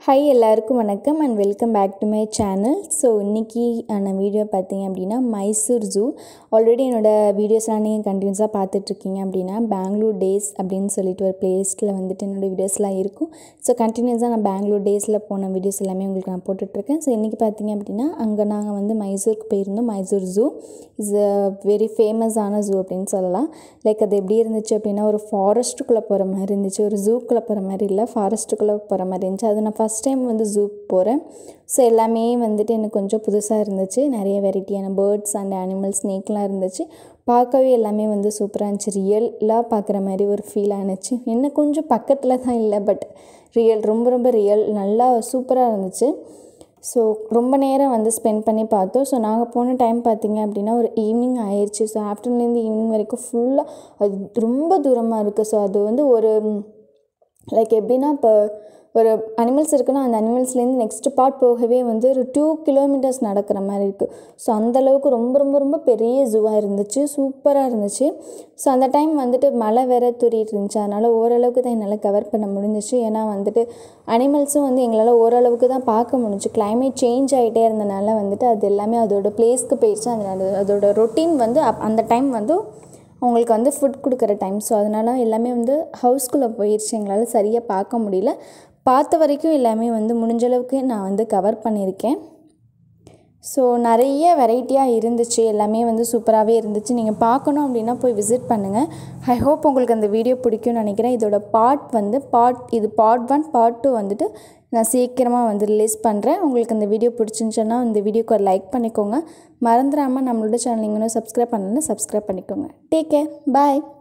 hi எல்லாருக்கும் வணக்கம் and welcome back to my channel so இன்றைக்கி நான் வீடியோ பார்த்தீங்க அப்படின்னா மைசூர் ஜூ ஆல்ரெடி என்னோடய வீடியோஸ்லாம் நீங்கள் கண்டினியூஸாக பார்த்துட்ருக்கீங்க அப்படின்னா பெங்களூர் டேஸ் அப்படின்னு சொல்லிட்டு ஒரு பிளேஸில் வந்துட்டு என்னோடய வீடியோஸ்லாம் இருக்கும் ஸோ கண்டினியூஸாக நான் பெங்களூர் டேஸில் போன வீடியோஸ் எல்லாமே உங்களுக்கு நான் போட்டுட்ருக்கேன் ஸோ இன்றைக்கி பார்த்தீங்க அப்படின்னா அங்கே நாங்கள் வந்து மைசூருக்கு போயிருந்தோம் Mysore zoo is a very ஃபேமஸான ஜூ அப்படின்னு சொல்லலாம் லைக் அது எப்படி இருந்துச்சு அப்படின்னா ஒரு ஃபாரஸ்ட்டுக்குள்ளே போகிற மாதிரி இருந்துச்சு ஒரு ஜூக்குள்ளே போகிற மாதிரி இல்லை ஃபாரஸ்ட்டுக்குள்ளே போகிற மாதிரி இருந்துச்சு அது நான் ஃபஸ்ட் டைம் வந்து ஜூ போகிறேன் ஸோ எல்லாமே வந்துட்டு எனக்கு கொஞ்சம் புதுசாக இருந்துச்சு நிறைய வெரைட்டியான பேர்ட்ஸ் அண்ட் அனிமல்ஸ் ஸ்னேக்லாம் இருந்துச்சு பார்க்கவே எல்லாமே வந்து சூப்பராக இருந்துச்சு ரியலாக பார்க்குற மாதிரி ஒரு ஃபீல் ஆனிச்சு என்ன கொஞ்சம் பக்கத்தில் தான் இல்லை பட் ரியல் ரொம்ப ரொம்ப ரியல் நல்லா சூப்பராக இருந்துச்சு ஸோ ரொம்ப நேரம் வந்து ஸ்பெண்ட் பண்ணி பார்த்தோம் ஸோ நாங்கள் போன டைம் பார்த்தீங்க அப்படின்னா ஒரு ஈவினிங் ஆயிடுச்சு ஸோ ஆஃப்டர்நூன்லேருந்து ஈவினிங் வரைக்கும் ஃபுல்லாக அது ரொம்ப தூரமாக இருக்குது ஸோ அது வந்து ஒரு லைக் எப்படின்னா இப்போ ஒரு அனிமல்ஸ் இருக்குன்னா அந்த அனிமல்ஸ்லேருந்து நெக்ஸ்ட் பார்ட் போகவே வந்து ஒரு டூ கிலோமீட்டர்ஸ் நடக்கிற மாதிரி இருக்குது ஸோ அந்தளவுக்கு ரொம்ப ரொம்ப ரொம்ப பெரிய ஜூவாக இருந்துச்சு சூப்பராக இருந்துச்சு ஸோ அந்த டைம் வந்துட்டு மழை வேற தூரிட்டு இருந்துச்சு அதனால் ஓரளவுக்கு தான் என்னால் கவர் பண்ண முடிஞ்சிச்சு ஏன்னா வந்துட்டு அனிமல்ஸும் வந்து எங்களால் ஓரளவுக்கு தான் பார்க்க முடிஞ்சு கிளைமேட் சேஞ்ச் ஆகிட்டே இருந்தனால வந்துட்டு அது எல்லாமே அதோட பிளேஸ்க்கு போயிடுச்சு அதனால அதோட ரொட்டீன் வந்து அப் அந்த டைம் வந்து அவங்களுக்கு வந்து ஃபுட் கொடுக்குற டைம் ஸோ அதனால் எல்லாமே வந்து ஹவுஸ்குள்ளே போயிடுச்சு எங்களால் சரியாக பார்க்க முடியல பார்த்த வரைக்கும் எல்லாமே வந்து முடிஞ்ச அளவுக்கு நான் வந்து கவர் பண்ணியிருக்கேன் ஸோ நிறைய வெரைட்டியாக இருந்துச்சு எல்லாமே வந்து சூப்பராகவே இருந்துச்சு நீங்கள் பார்க்கணும் அப்படின்னா போய் விசிட் பண்ணுங்கள் ஐ ஹோப் உங்களுக்கு அந்த வீடியோ பிடிக்கும்னு நினைக்கிறேன் இதோட பார்ட் வந்து பார்ட் இது பார்ட் ஒன் பார்ட் டூ வந்துட்டு நான் சீக்கிரமாக வந்து ரிலீஸ் பண்ணுறேன் உங்களுக்கு அந்த வீடியோ பிடிச்சிருந்துச்சுன்னா இந்த வீடியோக்கு ஒரு லைக் பண்ணிக்கோங்க மறந்துடாமல் நம்மளோட சேனல் இன்னும் சப்ஸ்கிரைப் பண்ணலன்னா சப்ஸ்கிரைப் பண்ணிக்கோங்க டேக் கேர் பாய்